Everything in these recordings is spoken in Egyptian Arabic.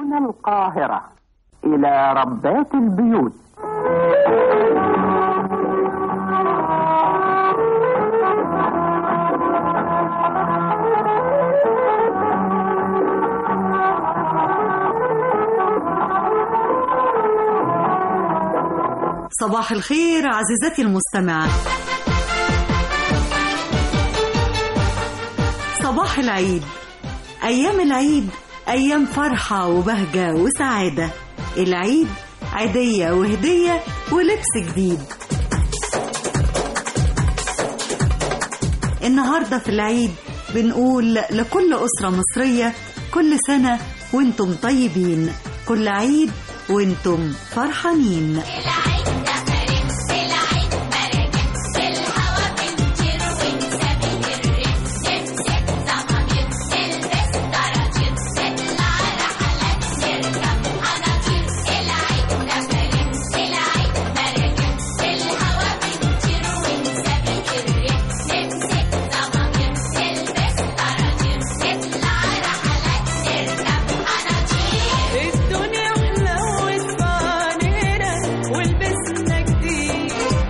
من القاهرة إلى ربات البيوت صباح الخير عزيزتي المستمعة صباح العيد أيام العيد أيام فرحة وبهجة وسعادة العيد عيدية وهدية ولبس جديد النهاردة في العيد بنقول لكل أسرة مصرية كل سنة وانتم طيبين كل عيد وانتم فرحانين الدنيا حلوت بعينينا ولبسنا جديد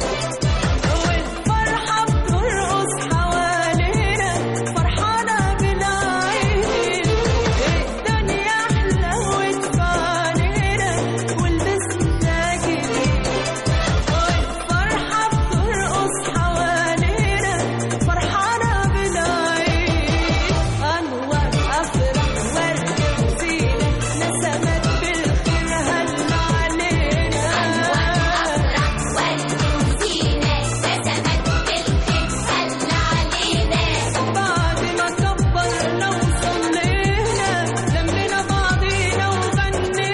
والفرحة بترقص حوالينا فرحانة بالعيد الدنيا حلوت بعينينا ولبسنا جديد والفرحة بترقص حوالينا فرحانة بالعيد أنور أفرح ورد وزينة نسمت بالخير هل علينا بعد ما كبرنا وصلينا لمينا بعضينا وغنينا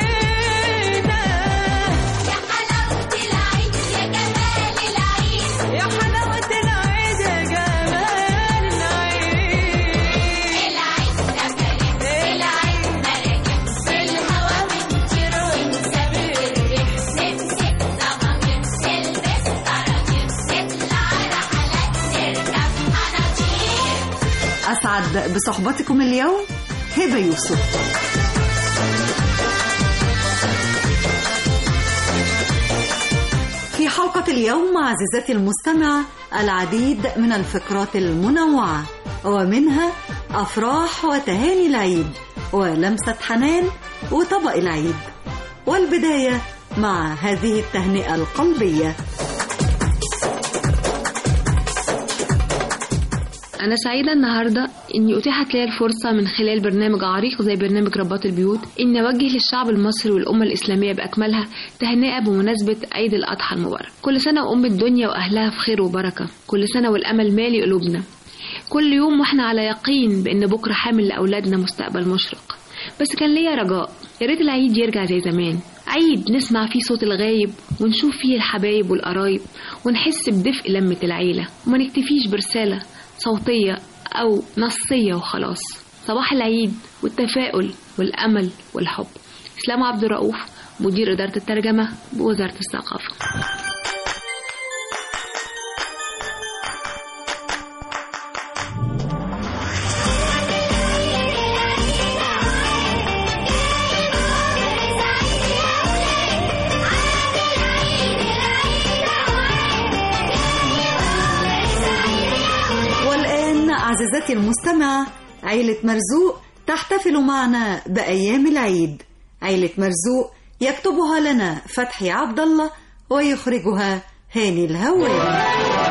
يا حلاوة العيد يا جمال العيد يا حلاوة العيد يا جمال العيد العيد العيد ملك في الهوا بنطير ونسافر نمسك ضمامير نلبس طراطير نطلع رحلات نركب حناطير أسعد بصحبتكم اليوم هبة يوسف في حلقة اليوم عزيزتي المستمعة العديد من الفقرات المنوعة ومنها أفراح وتهاني العيد ولمسة حنان وطبق العيد والبداية مع هذه التهنئة القلبية أنا سعيدة النهاردة إني أتيحت لي الفرصة من خلال برنامج عريق زي برنامج رباط البيوت إني أوجه للشعب المصري والأمة الإسلامية بأكملها تهنئة بمناسبة عيد الأضحى المبارك كل سنة وأم الدنيا وأهلها في خير وبركة كل سنة والأمل مالي قلوبنا كل يوم وإحنا على يقين بإن بكرة حامل لأولادنا مستقبل مشرق بس كان ليا رجاء يا ريت العيد يرجع زي زمان عيد نسمع فيه صوت الغايب ونشوف فيه الحبايب والقرايب ونحس بدفء لمة العيلة وما نكتفيش برسالة صوتية أو نصية وخلاص صباح العيد والتفاؤل والأمل والحب إسلام عبد الرؤوف مدير إدارة الترجمة بوزارة الثقافة والآن عزيزتي المستمعة عيلة مرزوق تحتفل معنا بأيام العيد عيلة مرزوق يكتبها لنا فتحي عبد الله ويخرجها هاني الهواري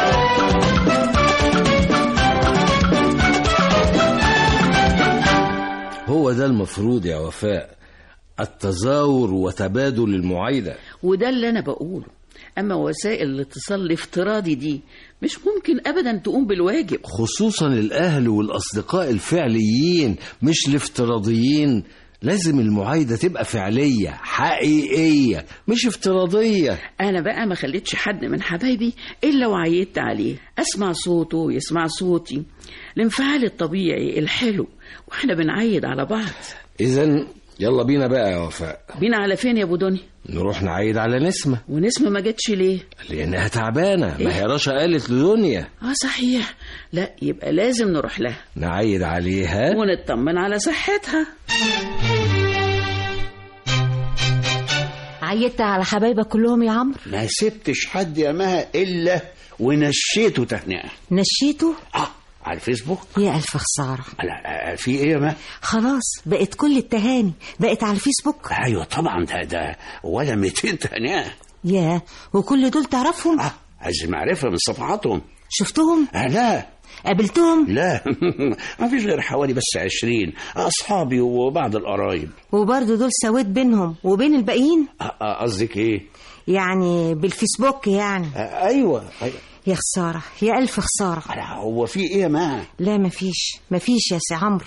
هو ده المفروض يا وفاء التزاور وتبادل المعايدة وده اللي انا بقوله اما وسائل الاتصال الافتراضي دي مش ممكن ابدا تقوم بالواجب خصوصا الأهل والأصدقاء الفعليين مش الافتراضيين لازم المعايدة تبقى فعلية حقيقية مش افتراضية انا بقى ما خليتش حد من حبايبي الا وعيدت عليه اسمع صوته ويسمع صوتي الانفعال الطبيعي الحلو واحنا بنعيد على بعض إذا يلا بينا بقى يا وفاء بينا على فين يا ابو دنيا نروح نعيد على نسمة ونسمة ما جاتش ليه لأنها تعبانة ما هي رشا قالت لدنيا اه صحيح لا يبقى لازم نروح لها نعيد عليها ونطمن على صحتها عيدت على حبايبك كلهم يا عمرو ما سبتش حد يا مها الا ونشيته تهنئه نشيته اه على الفيسبوك يا الف خساره لا آه، في ايه يا مها خلاص بقت كل التهاني بقت على الفيسبوك ايوه طبعا ده ده ولا 200 تهنئه يا وكل دول تعرفهم اه عايز معرفه من صفحاتهم شفتهم آه لا قابلتهم لا ما فيش غير حوالي بس عشرين أصحابي وبعض القرايب وبرضه دول سويت بينهم وبين الباقيين آه، آه، قصدك إيه؟ يعني بالفيسبوك يعني آه، أيوة أيوة. يا خساره يا الف خساره لا، هو في إيه يا ما؟ لا مفيش مفيش يا سي عمرو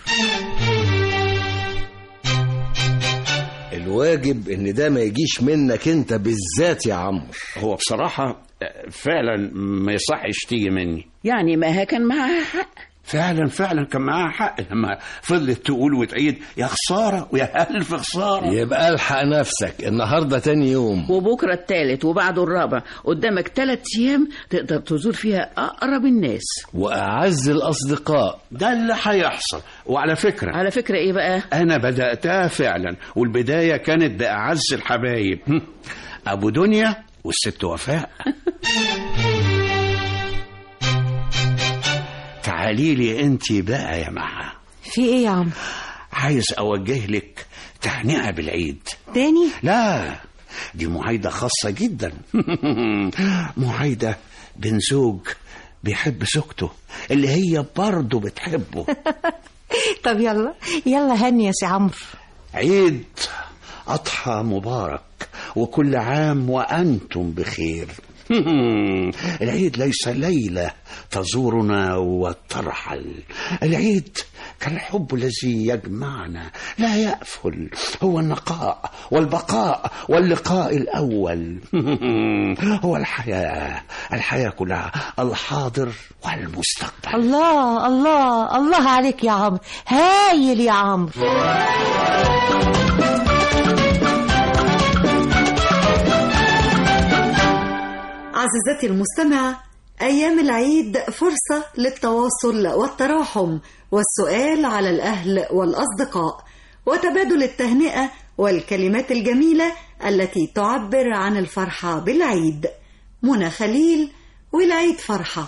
الواجب ان ده ما يجيش منك انت بالذات يا عمرو هو بصراحة آه، فعلا ما يصحش تيجي مني يعني ما هي كان معاها حق فعلا فعلا كان معاها حق لما فضلت تقول وتعيد يا خسارة ويا ألف خسارة يبقى الحق نفسك النهارده تاني يوم وبكرة التالت وبعده الرابع قدامك تلات أيام تقدر تزور فيها أقرب الناس واعز الاصدقاء ده اللي هيحصل وعلى فكرة على فكرة إيه بقى أنا بدأتها فعلا والبداية كانت بأعز الحبايب هم. أبو دنيا والست وفاء تعالي لي أنت بقى يا معا في ايه يا عمرو عايز أوجه لك تهنئة بالعيد تاني لا دي معايدة خاصة جدا معايدة بين زوج بيحب زوجته اللي هي برضه بتحبه طب يلا يلا هني يا سي عمرو عيد أضحى مبارك وكل عام وأنتم بخير العيد ليس ليلة تزورنا وترحل العيد كالحب الذي يجمعنا لا يأفل هو النقاء والبقاء واللقاء الأول هو الحياة الحياة كلها الحاضر والمستقبل الله الله الله عليك يا عمرو هايل يا عمرو عزيزتي المستمعة أيام العيد فرصة للتواصل والتراحم والسؤال على الأهل والأصدقاء وتبادل التهنئة والكلمات الجميلة التي تعبر عن الفرحة بالعيد منى خليل والعيد فرحة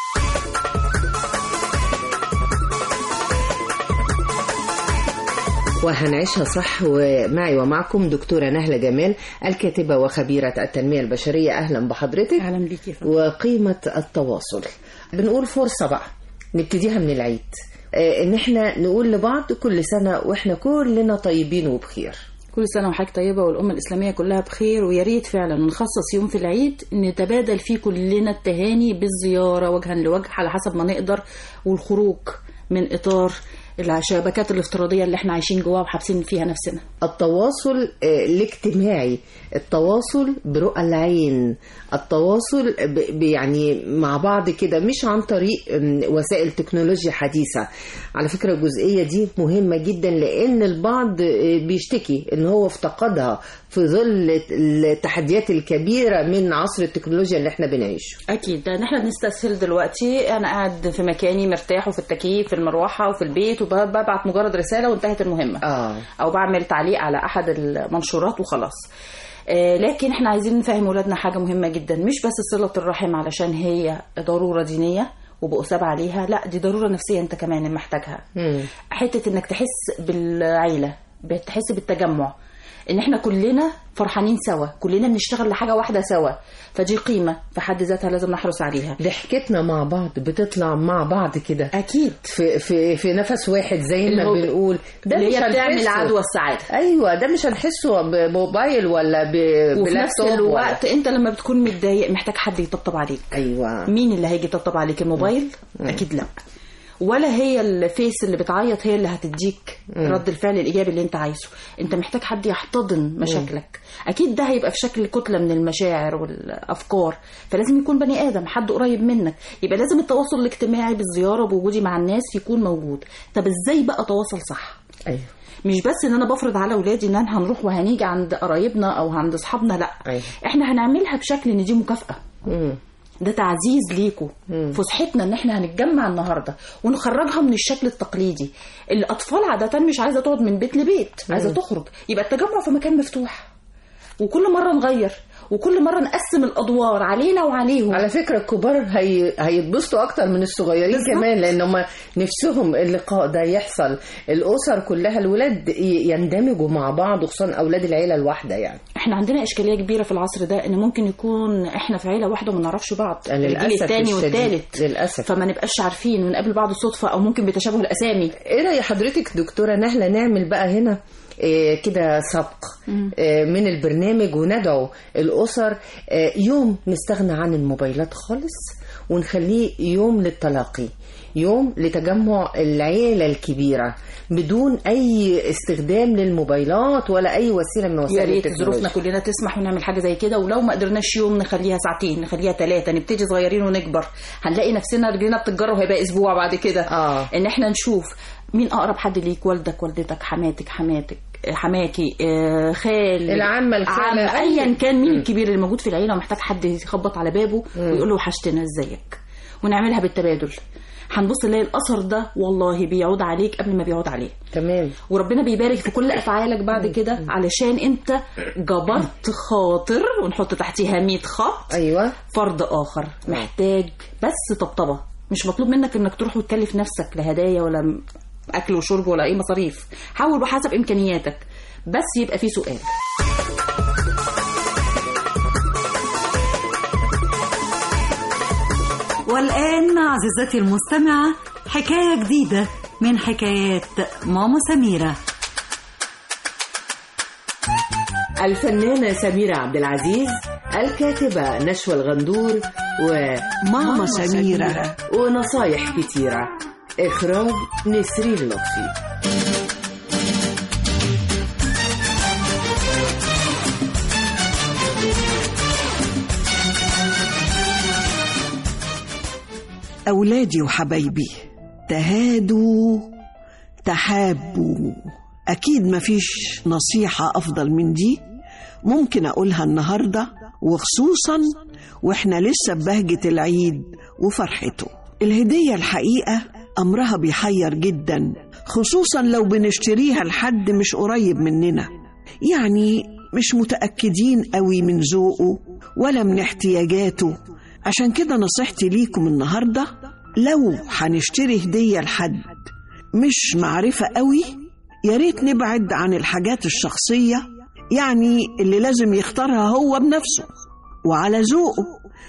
وهنعيشها صح ومعي ومعكم دكتورة نهلة جمال الكاتبة وخبيرة التنمية البشرية أهلا بحضرتك أهلا بيك يا فندم. وقيمة التواصل بنقول فرصة بقى نبتديها من العيد آه، ان احنا نقول لبعض كل سنة واحنا كلنا طيبين وبخير كل سنة وحضرتك طيبة والأمة الإسلامية كلها بخير ويا ريت فعلا نخصص يوم في العيد نتبادل فيه كلنا التهاني بالزيارة وجها لوجه على حسب ما نقدر والخروج من إطار الشبكات الافتراضية اللي احنا عايشين جواها وحابسين فيها نفسنا التواصل آه، الاجتماعي التواصل برؤى العين التواصل ب- ب- يعني مع بعض كده مش عن طريق آم، وسائل تكنولوجيا حديثة على فكرة الجزئية دي مهمة جدا لأن البعض آه، بيشتكي إن هو افتقدها في ظل التحديات الكبيرة من عصر التكنولوجيا اللي احنا بنعيشه أكيد ده احنا بنستسهل دلوقتي أنا قاعد في مكاني مرتاح وفي التكييف في المروحة وفي البيت وببعت مجرد رسالة وانتهت المهمة آه. او بعمل تعليق على احد المنشورات وخلاص آه، لكن احنا عايزين نفهم ولادنا حاجة مهمة جدا مش بس صلة الرحم علشان هي ضرورة دينية وبأثاب عليها لا دي ضرورة نفسية انت كمان محتاجها مم. حتة انك تحس بالعيلة بتحس بالتجمع ان احنا كلنا فرحانين سوا كلنا بنشتغل لحاجة واحدة سوا فدي قيمة في حد ذاتها لازم نحرص عليها ضحكتنا مع بعض بتطلع مع بعض كده اكيد في في في نفس واحد زي اللي ما هو بنقول ده اللي مش هي بتعمل هنحسه. عدوى السعادة ايوه ده مش هنحسه بموبايل ولا ب... وفي نفس بلابتوب الوقت انت لما بتكون متضايق محتاج حد يطبطب عليك ولا... ايوه مين اللي هيجي يطبطب عليك الموبايل اكيد لا ولا هي الفيس اللي بتعيط هي اللي هتديك رد الفعل الايجابي اللي انت عايزه انت محتاج حد يحتضن مشاكلك اكيد ده هيبقى في شكل كتله من المشاعر والافكار فلازم يكون بني ادم حد قريب منك يبقى لازم التواصل الاجتماعي بالزياره بوجودي مع الناس يكون موجود طب ازاي بقى اتواصل صح ايوه مش بس ان انا بفرض على اولادي ان انا هنروح وهنيجي عند قرايبنا او عند اصحابنا لا أيوة. احنا هنعملها بشكل ان دي مكافاه مم. ده تعزيز ليكوا فسحتنا ان احنا هنتجمع النهارده ونخرجها من الشكل التقليدي الاطفال عاده مش عايزه تقعد من بيت لبيت عايزه تخرج يبقى التجمع في مكان مفتوح وكل مره نغير وكل مره نقسم الادوار علينا وعليهم على فكرة الكبار هي... هيتبسطوا أكتر من الصغيرين بالظبط. كمان لأن هم نفسهم اللقاء ده يحصل الأسر كلها الولاد ي- يندمجوا مع بعض وخصوصا أولاد العيلة الواحدة يعني احنا عندنا اشكاليه كبيره في العصر ده ان ممكن يكون احنا في عيله واحده وما نعرفش بعض الجيل للأسف الثاني الشديد. والثالث للأسف فما نبقاش عارفين ونقابل بعض صدفه او ممكن بتشابه الاسامي ايه رأي حضرتك دكتورة نهلة نعمل بقى هنا إيه كده سبق إيه من البرنامج وندعو الأسر إيه يوم نستغنى عن الموبايلات خالص ونخليه يوم للتلاقي يوم لتجمع العيلة الكبيرة بدون أي استخدام للموبايلات ولا أي وسيلة من يا وسائل ريت التكنولوجيا ظروفنا كلنا تسمح ونعمل حاجه زي كده ولو ما قدرناش يوم نخليها ساعتين نخليها ثلاثه نبتدي صغيرين ونكبر هنلاقي نفسنا رجلنا بتتجر وهيبقى اسبوع بعد كده آه. ان احنا نشوف مين اقرب حد ليك والدك والدتك حماتك حماتك حماكي آه، خال العمة، الخالة، عم، أي- ايا كان مين الكبير اللي موجود في العيله ومحتاج حد يخبط على بابه ويقول له وحشتنا ازيك ونعملها بالتبادل هنبص نلاقي الاثر ده والله بيعود عليك قبل ما بيعود عليه تمام وربنا بيبارك في كل افعالك بعد كده علشان انت جبرت خاطر ونحط تحتيها 100 خط أيوة فرد اخر محتاج بس طبطبه مش مطلوب منك انك تروح وتكلف نفسك لا هدايا ولا م- اكل وشرب ولا اي مصاريف حاول بحسب امكانياتك بس يبقى في سؤال والآن عزيزتي المستمعة حكاية جديدة من حكايات ماما سميرة الفنانة سميرة عبد العزيز الكاتبة نشوى الغندور وماما سميرة ونصايح كتيرة إخراج نسرين لطفي أولادي وحبايبي تهادوا تحابوا أكيد مفيش نصيحة أفضل من دي ممكن أقولها النهاردة وخصوصا وإحنا لسه ببهجة العيد وفرحته الهدية الحقيقة أمرها بيحير جدا خصوصا لو بنشتريها لحد مش قريب مننا يعني مش متأكدين قوي من ذوقه ولا من احتياجاته عشان كده نصيحتي ليكم النهاردة لو هنشتري هدية لحد مش معرفة قوي يا ريت نبعد عن الحاجات الشخصية يعني اللي لازم يختارها هو بنفسه وعلى ذوقه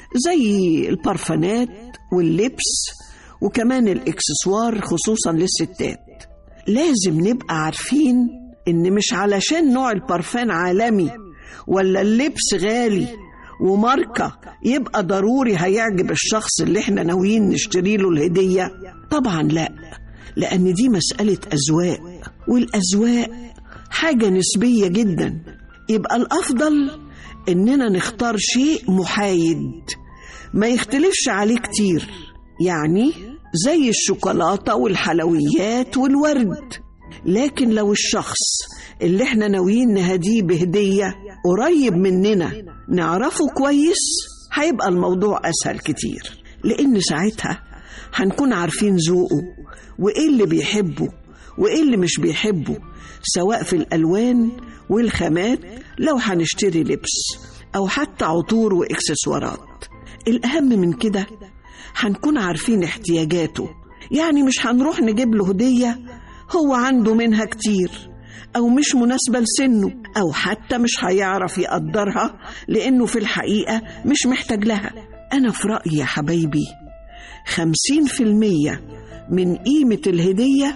زي البرفانات واللبس وكمان الاكسسوار خصوصا للستات لازم نبقى عارفين ان مش علشان نوع البرفان عالمي ولا اللبس غالي وماركة يبقى ضروري هيعجب الشخص اللي احنا ناويين نشتري له الهدية طبعا لا لأن دي مسألة أذواق والأذواق حاجة نسبية جدا يبقى الأفضل إننا نختار شيء محايد ما يختلفش عليه كتير يعني زي الشوكولاتة والحلويات والورد لكن لو الشخص اللي احنا ناويين نهديه بهدية قريب مننا نعرفه كويس هيبقى الموضوع أسهل كتير لأن ساعتها هنكون عارفين ذوقه وإيه اللي بيحبه وإيه اللي مش بيحبه سواء في الألوان والخامات لو هنشتري لبس أو حتى عطور وإكسسوارات الأهم من كده هنكون عارفين احتياجاته يعني مش هنروح نجيب له هدية هو عنده منها كتير أو مش مناسبة لسنه أو حتى مش هيعرف يقدرها لأنه في الحقيقة مش محتاج لها أنا في رأيي يا حبايبي خمسين في المية من قيمة الهدية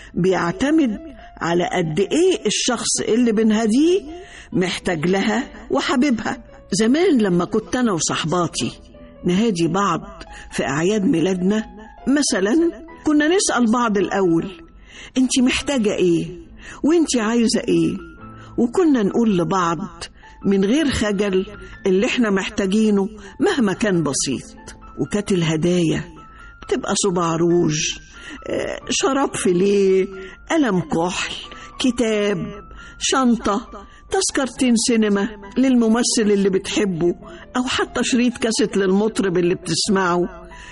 بيعتمد على قد إيه الشخص اللي بنهديه محتاج لها وحبيبها زمان لما كنت أنا وصحباتي نهادي بعض في أعياد ميلادنا مثلا كنا نسأل بعض الأول أنت محتاجة إيه وأنت عايزة إيه وكنا نقول لبعض من غير خجل اللي احنا محتاجينه مهما كان بسيط وكانت الهدايا بتبقى صباع روج آه، شراب فيليه قلم كحل كتاب شنطة تذكرتين سينما للممثل اللي بتحبه أو حتى شريط كاسيت للمطرب اللي بتسمعه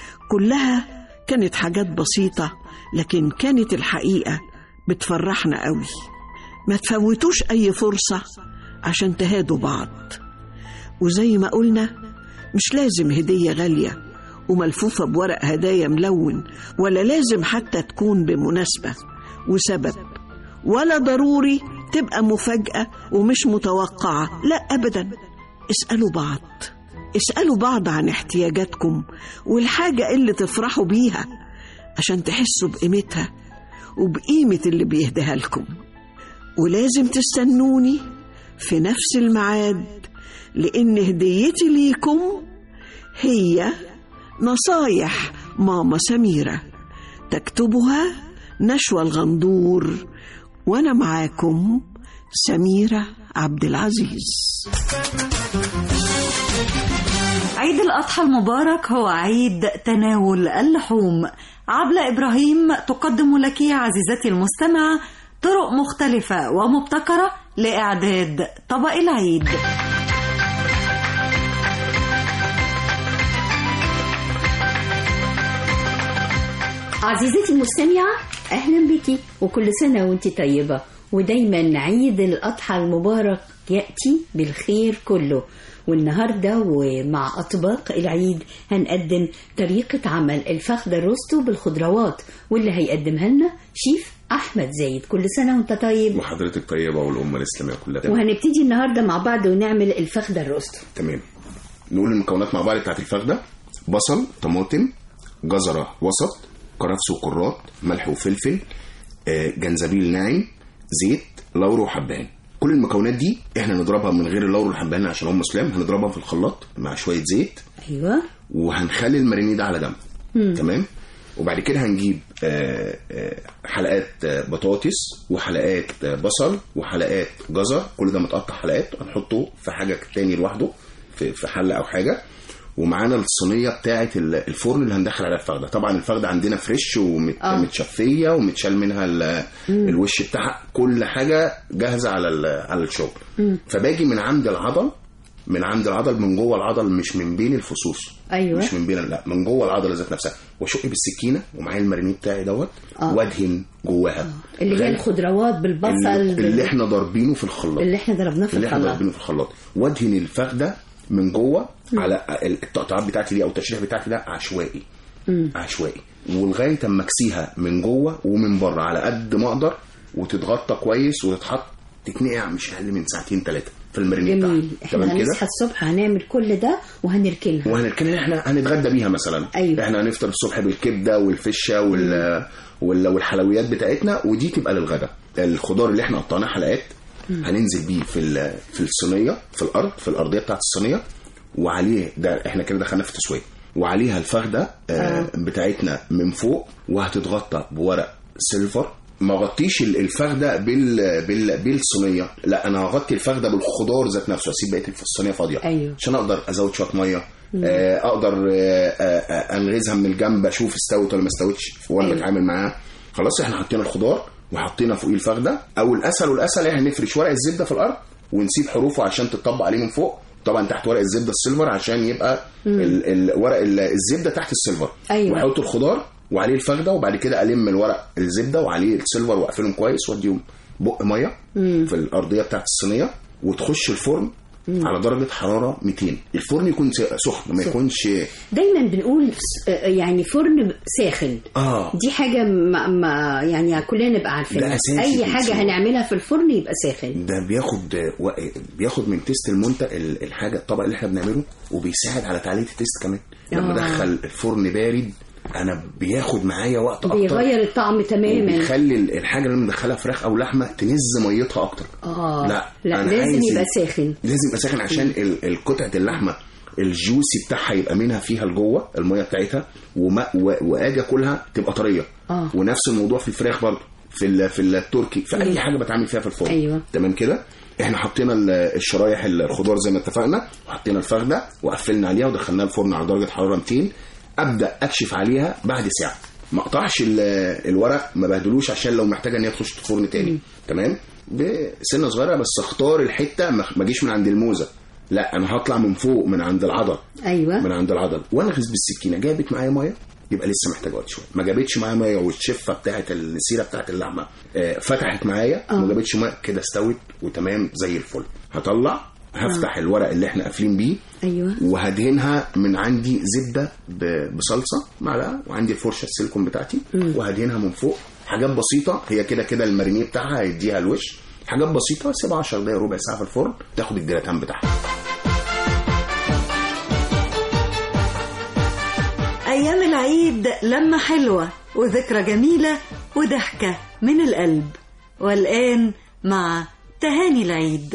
كلها كانت حاجات بسيطة لكن كانت الحقيقة بتفرحنا قوي ما تفوتوش أي فرصة عشان تهادوا بعض وزي ما قلنا مش لازم هدية غالية وملفوفة بورق هدايا ملون ولا لازم حتى تكون بمناسبة وسبب ولا ضروري تبقى مفاجأة ومش متوقعة لا أبدا اسألوا بعض اسألوا بعض عن احتياجاتكم والحاجة اللي تفرحوا بيها عشان تحسوا بقيمتها وبقيمة اللي بيهديها لكم ولازم تستنوني في نفس الميعاد لأن هديتي ليكم هي نصايح ماما سميرة تكتبها نشوى الغندور وأنا معاكم سميرة عبد العزيز عيد الأضحى المبارك هو عيد تناول اللحوم عبلة إبراهيم تقدم لك عزيزتي المستمعة طرق مختلفة ومبتكرة لإعداد طبق العيد عزيزتي المستمعة أهلا بك وكل سنة وانت طيبة ودايما عيد الأضحى المبارك يأتي بالخير كله والنهاردة ومع أطباق العيد هنقدم طريقة عمل الفخدة الروستو بالخضروات واللي هيقدمها لنا شيف أحمد زايد كل سنة وانت طيب وحضرتك طيبة والأمة الإسلامية كلها وهنبتدي النهاردة مع بعض ونعمل الفخدة الروستو تمام نقول المكونات مع بعض بتاعت الفخدة بصل طماطم جزرة وسط كرفس وكرات ملح وفلفل آه، جنزبيل ناعم زيت لورو وحبهان كل المكونات دي احنا نضربها من غير اللورو والحبهان عشان هم مسلم هنضربها في الخلاط مع شويه زيت أيوة وهنخلي المارينيه ده على جنب مم. تمام وبعد كده هنجيب آه، آه، حلقات آه، بطاطس وحلقات آه، بصل وحلقات جزر كل ده متقطع حلقات هنحطه في حاجه تاني لوحده في في حله او حاجه ومعانا الصينيه بتاعه ال- الفرن اللي هندخل عليها الفخده طبعا الفخده عندنا فريش آه. ومتشفيه ومتشال منها ال- مم. الوش بتاعها كل حاجه جاهزه على ال- على الشغل مم. فباجي من عند العضل من عند العضل من جوه العضل مش من بين الفصوص أيوة مش من بين لا من جوه العضله ذات نفسها واشق بالسكينه ومعايا المارينيه بتاعي دوت آه. وادهن جواها اللي هي غالي. الخضروات بالبصل اللي, اللي بال- احنا ضاربينه في الخلاط اللي احنا ضربناه في اللي احنا الخلاط ضاربينه في الخلاط وادهن الفخده من جوه على التقطيعات بتاعتي دي او التشريح بتاعتي ده عشوائي مم. عشوائي ولغايه اما اكسيها من جوه ومن بره على قد ما اقدر وتتغطى كويس وتتحط تتنقع مش اقل من ساعتين ثلاثه في المارينيه جميل بتاعها احنا تمام كده هنصحى الصبح هنعمل كل ده وهنركنها وهنركنها احنا هنتغدى بيها مثلا أيوة. احنا هنفطر الصبح بالكبده والفشه وال وال- والحلويات بتاعتنا ودي تبقى للغدا الخضار اللي احنا قطعناه حلقات مم. هننزل بيه في ال- في الصينيه في الارض في الارضيه بتاعت الصينيه وعليه ده احنا كده دخلنا في التسويه وعليها الفخده آه بتاعتنا من فوق وهتتغطى بورق سيلفر ما غطيش ال- الفخده بال بال بالصينيه لا انا هغطي الفخده بالخضار ذات نفسه اسيب بقيه الصينيه فاضيه أيوة. عشان اقدر ازود شويه ميه مم. آه، اقدر آه، آه، آه، انغزها من الجنب اشوف استوت ولا ما استوتش وانا أيوة. بتعامل معاها خلاص احنا حطينا الخضار وحطينا فوقيه الفخده او الاسهل والاسهل احنا نفرش ورق الزبده في الارض ونسيب حروفه عشان تطبق عليه من فوق طبعا تحت ورق الزبده السيلفر عشان يبقى مم. ال- ال- ورق ال- الزبده تحت السيلفر أيوة. واحط الخضار وعليه الفخده وبعد كده الم الورق الزبده وعليه السيلفر واقفلهم كويس واديهم بق ميه مم. في الارضيه بتاعت الصينيه وتخش الفرن مم. على درجه حراره 200 الفرن يكون س- سخن ما سخن. يكونش دايما بنقول س- آه، يعني فرن ساخن اه دي حاجة ما, ما يعني كلنا نبقى عارفينها ده أساسي أي في حاجة السلوك. هنعملها في الفرن يبقى ساخن ده بياخد و... بياخد من تيست المنتج ال- الحاجه الطبق اللي احنا بنعمله وبيساعد على تعليه التيست كمان لما آه. ادخل الفرن بارد انا بياخد معايا وقت اكتر بيغير الطعم تماما وبيخلي ال- الحاجه اللي انا مدخلها فراخ او لحمه تنز ميتها اكتر اه لا، لا أنا لازم عايز يبقى ال- ساخن لازم يبقى ساخن عشان ال- القطعه اللحمه الجوسي بتاعها يبقى منها فيها لجوه الميه بتاعتها وما و... واجي اكلها تبقى طريه اه ونفس الموضوع في الفراخ برضه في ال... في التركي في مم. اي حاجه بتعمل فيها في الفرن أيوة. تمام كده احنا حطينا ال- الشرايح الخضار زي ما اتفقنا وحطينا الفخده وقفلنا عليها ودخلناها الفرن على درجه حراره 200 ابدا اكشف عليها بعد ساعه ما اقطعش ال- الورق ما بهدلوش عشان لو محتاجه ان هي تخش الفرن تاني تمام بسنه صغيره بس اختار الحته ما ما اجيش من عند الموزه لا انا هطلع من فوق من عند العضل أيوة من عند العضل وانغز بالسكينه جابت معايا ميه يبقى لسه محتاجه وقت شويه ما جابتش معايا ميه والشفه بتاعت السيره بتاعت اللحمه آه، فتحت معايا ما جابتش ميه كده استوت وتمام زي الفل هطلع هفتح الورق اللي احنا قافلين بيه ايوه وهدهنها من عندي زبده ب- بصلصه معلقه وعندي الفرشه السيليكون بتاعتي وهدهنها من فوق حاجات بسيطه هي كده كده المارينيه بتاعها هيديها الوش حاجات بسيطه سيبها 10 دقايق ربع ساعه في الفرن تاخد الجراتان بتاعها أيام العيد لمة حلوة وذكرى جميلة وضحكة من القلب والآن مع تهاني العيد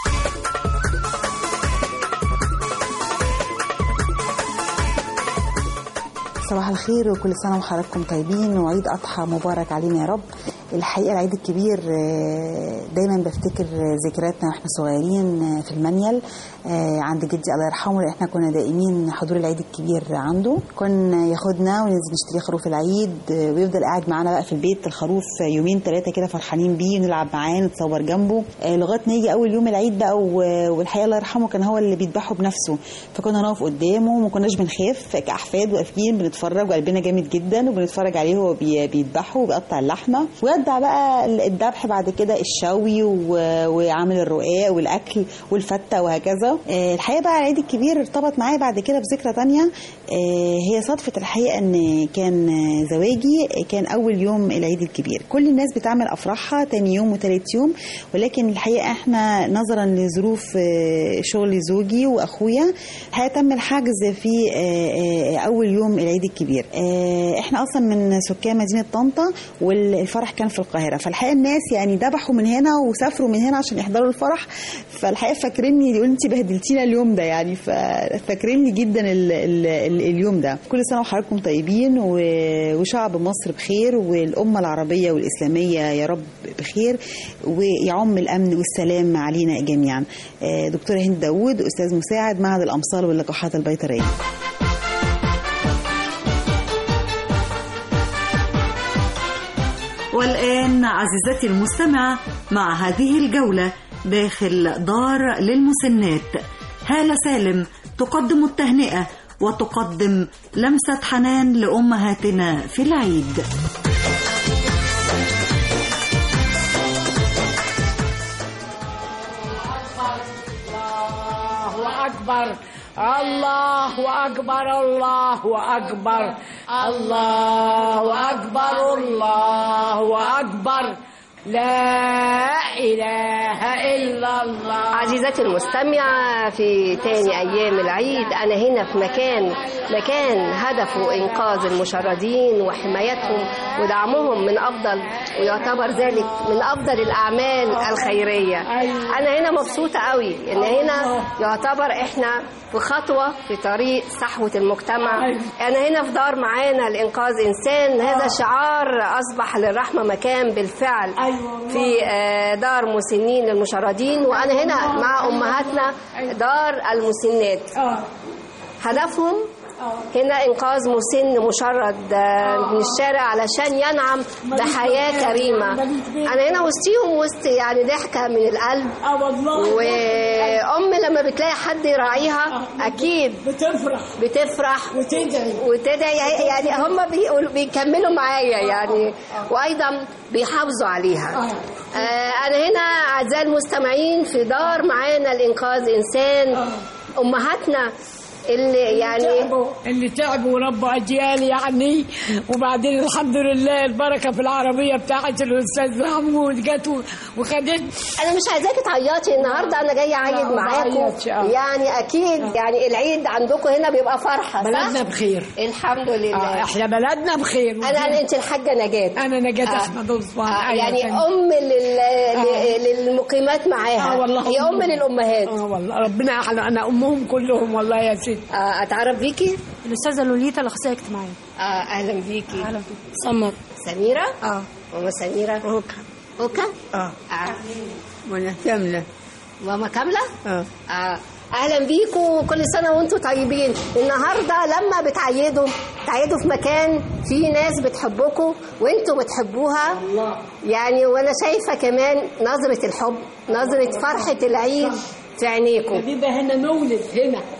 صباح الخير وكل سنة وحضراتكم طيبين وعيد أضحى مبارك علينا يا رب الحقيقة العيد الكبير آه، دايما بفتكر ذكرياتنا واحنا صغيرين آه، في المنيل آه، عند جدي الله يرحمه لأن احنا كنا دائمين حضور العيد الكبير عنده كنا ياخدنا وننزل نشتري خروف العيد آه، ويفضل قاعد معانا بقى في البيت الخروف يومين ثلاثة كده فرحانين بيه نلعب معاه نتصور جنبه آه، لغاية ما يجي أول يوم العيد بقى و- والحقيقة الله يرحمه كان هو اللي بيذبحه بنفسه فكنا نقف قدامه وما كناش بنخاف كأحفاد واقفين بنتفرج وقلبنا جامد جدا وبنتفرج عليه وهو بي- بيذبحه وبيقطع اللحمه ويتبع بقى الذبح بعد كده الشوي و- وعامل الرقاق والاكل والفته وهكذا آه، الحقيقه بقى العيد الكبير ارتبط معايا بعد كده بذكرى تانية آه، هي صدفه الحقيقه ان كان آه، زواجي آه، كان اول يوم العيد الكبير كل الناس بتعمل افراحها تاني يوم وتالت يوم ولكن الحقيقه احنا نظرا لظروف آه، شغل زوجي واخويا الحقيقه تم الحجز في آه، آه، اول يوم العيد الكبير آه، احنا اصلا من سكان مدينه طنطا والفرح كان في القاهره فالحقيقه الناس يعني ذبحوا من هنا وسافروا من هنا عشان يحضروا الفرح فالحقيقه فاكريني يقول انت بهدلتينا اليوم ده يعني ففاكريني جدا ال ال ال اليوم ده كل سنه وحضراتكم طيبين و- وشعب مصر بخير والامه العربيه والاسلاميه يا رب بخير ويعم الامن والسلام علينا جميعا آه، دكتوره هند داوود استاذ مساعد معهد الامصال واللقاحات البيطريه والآن عزيزتي المستمعة مع هذه الجولة داخل دار للمسنات هالة سالم تقدم التهنئة وتقدم لمسة حنان لأمهاتنا في العيد الله أكبر الله أكبر الله أكبر الله أكبر الله أكبر لا إله إلا الله عزيزتي المستمعة في تاني أيام العيد أنا هنا في مكان مكان هدفه إنقاذ المشردين وحمايتهم ودعمهم من أفضل ويعتبر ذلك من أفضل الأعمال الخيرية أنا هنا مبسوطة قوي إن هنا يعتبر إحنا في خطوة في طريق صحوة المجتمع أنا هنا في دار معانا لإنقاذ إنسان هذا شعار أصبح للرحمة مكان بالفعل في آه، دار مسنين للمشردين وأنا هنا مع أمهاتنا دار المسنات هدفهم هنا إنقاذ مسن مشرد آه، من الشارع علشان ينعم بحياة كريمة أنا هنا وسطيهم وسط يعني ضحكة من القلب وأم لما بتلاقي حد يراعيها أكيد بتفرح بتفرح وتدعي وتدعي يعني هم بيقولوا بيكملوا معايا يعني وأيضا بيحافظوا عليها آه، أنا هنا أعزائي المستمعين في دار معانا لإنقاذ إنسان أمهاتنا اللي يعني اللي تعبوا وربوا اجيال يعني وبعدين الحمد لله البركه في العربيه بتاعت الاستاذ محمود جت وخدت انا مش عايزاكي تعيطي النهارده انا جايه اعيد لا، ما معاكم بعيطش، آه. يعني اكيد يعني العيد عندكم هنا بيبقى فرحه صح؟ بلدنا بخير الحمد لله آه، احنا بلدنا بخير انا انا انت الحاجه نجاه انا نجاة آه. احمد عثمان آه، أيوة يعني كان- ام لل... آه. ل- للمقيمات معاها اه والله هي ام للامهات اه والله ربنا احلى انا امهم كلهم والله يا ست آه اتعرف بيكي الاستاذه لوليتا الاخصائيه الاجتماعيه اه اهلا بيكي اهلا بيك سمر سميره اه ماما سميره اوكا اوكا اه آه. وانا كامله ماما كامله اه آه. اهلا بيكم كل سنه وانتم طيبين النهارده لما بتعيدوا تعيدوا في مكان فيه ناس بتحبكم وانتم بتحبوها يعني وانا شايفه كمان نظره الحب نظره فرحه العيد في عينيكم بيبقى هنا مولد هنا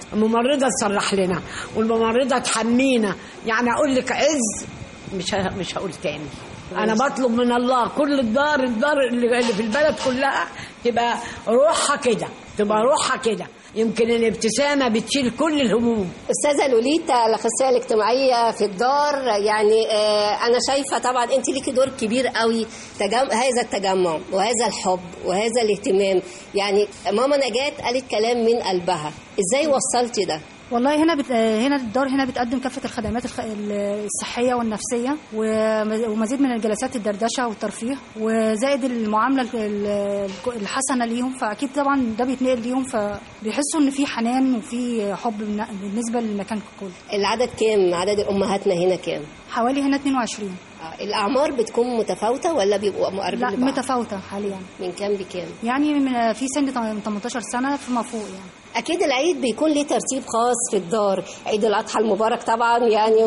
الممرضه تصلح لنا والممرضه تحمينا يعني اقول لك عز مش ه- مش هقول تاني انا بطلب من الله كل الدار الدار اللي اللي في البلد كلها تبقى روحها كده تبقى روحها كده يمكن الابتسامه بتشيل كل الهموم استاذه لوليتا الاخصائيه الاجتماعيه في الدار يعني آه، انا شايفه طبعا انت ليكي دور كبير قوي تجم... هذا التجمع وهذا الحب وهذا الاهتمام يعني ماما نجاة قالت كلام من قلبها ازاي وصلتي ده والله هنا بت... هنا الدار هنا بتقدم كافه الخدمات الخ... الصحيه والنفسيه وم- ومزيد من الجلسات الدردشه والترفيه وزائد المعامله ال- ال- الحسنه ليهم فاكيد طبعا ده بيتنقل ليهم فبيحسوا ان في حنان وفي حب من- بالنسبه للمكان ككل العدد كام عدد امهاتنا هنا كام حوالي هنا 22 آه، الاعمار بتكون متفاوته ولا بيبقوا مقربين لا لبعض متفاوته حاليا من كام بكام يعني من في سن 18 سنه فيما فوق يعني اكيد العيد بيكون ليه ترتيب خاص في الدار عيد الاضحى المبارك طبعا يعني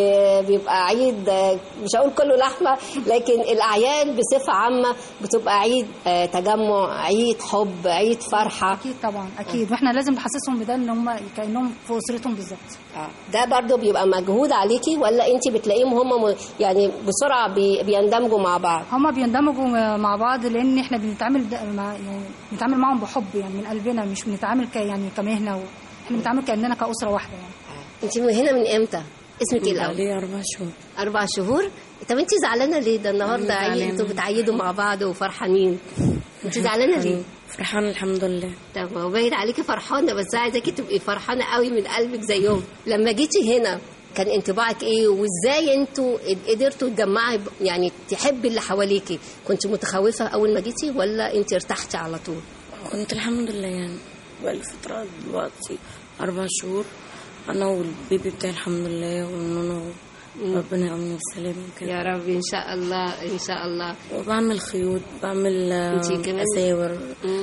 وبيبقى عيد آه، مش هقول كله لحمه لكن الاعياد بصفه عامه بتبقى عيد آه، تجمع عيد حب عيد فرحه اكيد طبعا اكيد واحنا لازم نحسسهم بده ان هم كانهم في اسرتهم بالظبط ده برضو بيبقى مجهود عليكي ولا انت بتلاقيهم هم م- يعني بسرعه بي- بيندمجوا مع بعض هما بيندمجوا مع بعض لان احنا بنتعامل د- مع يعني بنتعامل معاهم بحب يعني من قلبنا مش بنتعامل ك يعني كمهنه و... احنا بنتعامل كاننا كاسره واحده يعني انت من هنا من امتى اسمك ايه الاول لي أربع شهور اربع شهور طب انت زعلانه ليه ده النهارده عيد زعلانة. انتوا بتعيدوا مع بعض وفرحانين انت زعلانه ليه فرحان الحمد لله طب هو باين عليكي فرحانه بس عايزاكي تبقي فرحانه قوي من قلبك زيهم لما جيتي هنا كان انطباعك ايه وازاي انتوا قدرتوا تجمعي ب- يعني تحبي اللي حواليكي كنت متخوفه اول ما جيتي ولا انت ارتحتي على طول كنت الحمد لله يعني بقالي فترة دلوقتي أربع شهور أنا والبيبي بتاعي الحمد لله والنونو ربنا يقومني بالسلامة وكده يا رب إن شاء الله إن شاء الله وبعمل خيوط بعمل آه، انتي كمان؟ أساور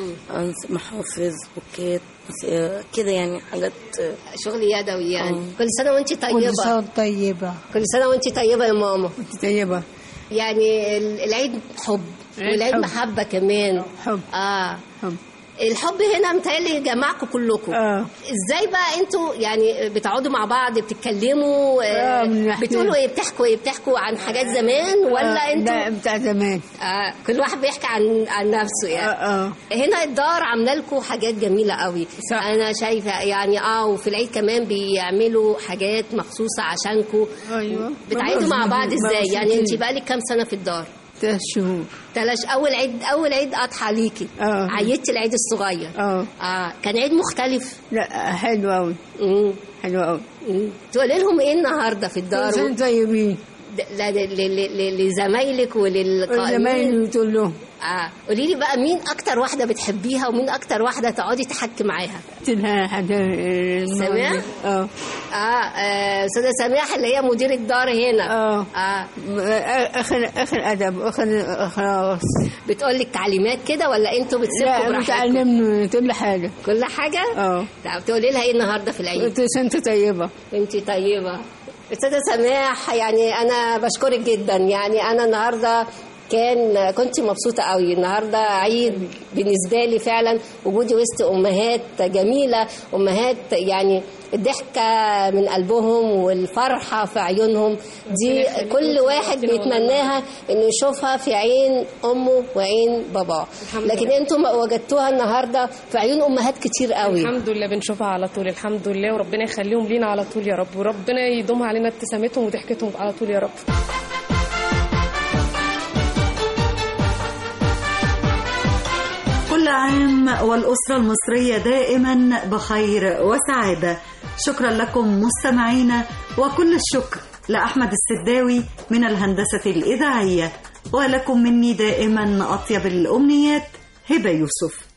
أنس- محافظ بوكات بس- آه، كده يعني حاجات آه، شغل يدوي يعني كل سنه وانت طيبه كل سنه وأنت طيبه كل سنه وانت طيبه يا ماما انت طيبه يعني ال- العيد حب عيد والعيد حب. محبه كمان حب اه حب. الحب هنا متهيألي جمعكم كلكم آه. ازاي بقى انتوا يعني بتقعدوا مع بعض بتتكلموا آه، من ناحية- بتقولوا ايه بتحكوا ايه بتحكوا عن حاجات زمان ولا آه، انتوا لا بتاع زمان آه كل واحد بيحكي عن عن نفسه يعني آه، آه. هنا الدار عامله لكم حاجات جميله قوي صح. انا شايفه يعني اه وفي العيد كمان بيعملوا حاجات مخصوصه عشانكم ايوه بتعيدوا مع بعض ازاي يعني انت بقالك كام سنه في الدار ثلاث شهور تلاش اول عيد اول عيد اضحى ليكي اه عيدتي العيد الصغير اه اه كان عيد مختلف لا حلو قوي حلو قوي تقولي لهم ايه النهارده في الدار كل سنة طيبين د- لا- ل- ل- ل- لزمايلك وللقائمين زمايلي بتقول لهم اه قولي لي بقى مين اكتر واحده بتحبيها ومين اكتر واحده تقعدي تحكي معاها لها حاجة سماح؟ اه اه آه، استاذه سماح اللي هي مدير الدار هنا اه اه اخر اخر ادب اخر خلاص بتقول لك تعليمات كده ولا انتوا بتسيبوا لا براحتكم بتعلمني كل حاجة كل حاجه اه طب تقولي لها ايه النهارده في العيد انت سنة طيبة انت طيبه استاذه سماح يعني انا بشكرك جدا يعني انا النهارده كان كنت مبسوطة قوي النهاردة عيد بالنسبة لي فعلا وجودي وسط أمهات جميلة أمهات يعني الضحكة من قلبهم والفرحة في عيونهم دي كل واحد بيتمناها انه يشوفها في عين امه وعين باباه لكن انتم وجدتوها النهارده في عيون امهات كتير قوي الحمد لله بنشوفها على طول الحمد لله وربنا يخليهم لينا على طول يا رب وربنا يدومها علينا ابتسامتهم وضحكتهم على طول يا رب كل عام والأسرة المصرية دائما بخير وسعادة شكرا لكم مستمعينا وكل الشكر لأحمد السداوي من الهندسة الإذاعية ولكم مني دائما أطيب الأمنيات هبة يوسف